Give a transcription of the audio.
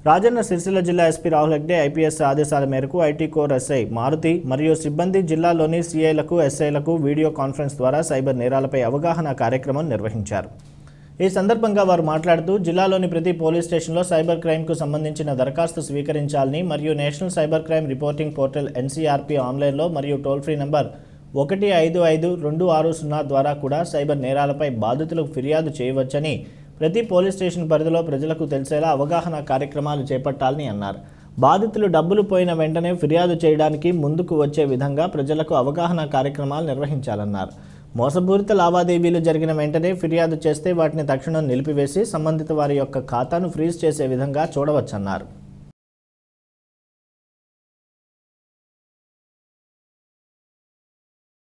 రాజన్న సిరిసిల్ల జిల్లా SP Rahul Hegde IPS ఆదేశాల మేరకు ఐటీ కోర్ ఎస్ఐ మారుతి మరియు సిబ్బంది జిల్లాలోని సీఐలకు ఎస్ఐలకు వీడియో కాన్ఫరెన్స్ ద్వారా సైబర్ నేరాలపై అవగాహన కార్యక్రమం నిర్వహించారు ఈ సందర్భంగా వారు మాట్లాడుతూ జిల్లాలోని ప్రతి పోలీస్ స్టేషన్లో సైబర్ క్రైమ్కు సంబంధించిన దరఖాస్తు స్వీకరించాలని మరియు national cyber crime reporting portal NCRP ఆన్లైన్లో మరియు టోల్ ఫ్రీ నంబర్ ఒకటి ఐదు ఐదు రెండు ఆరు సున్నా ద్వారా కూడా సైబర్ నేరాలపై బాధితులకు ఫిర్యాదు చేయవచ్చని ప్రతి పోలీస్ స్టేషన్ పరిధిలో ప్రజలకు తెలిసేలా అవగాహన కార్యక్రమాలు చేపట్టాలని అన్నారు బాధితులు డబ్బులు పోయిన వెంటనే ఫిర్యాదు చేయడానికి ముందుకు వచ్చే విధంగా ప్రజలకు అవగాహన కార్యక్రమాలు నిర్వహించాలన్నారు మోసపూరిత లావాదేవీలు జరిగిన వెంటనే ఫిర్యాదు చేస్తే వాటిని తక్షణం నిలిపివేసి సంబంధిత వారి యొక్క ఖాతాను ఫ్రీజ్ చేసే విధంగా చూడవచ్చన్నారు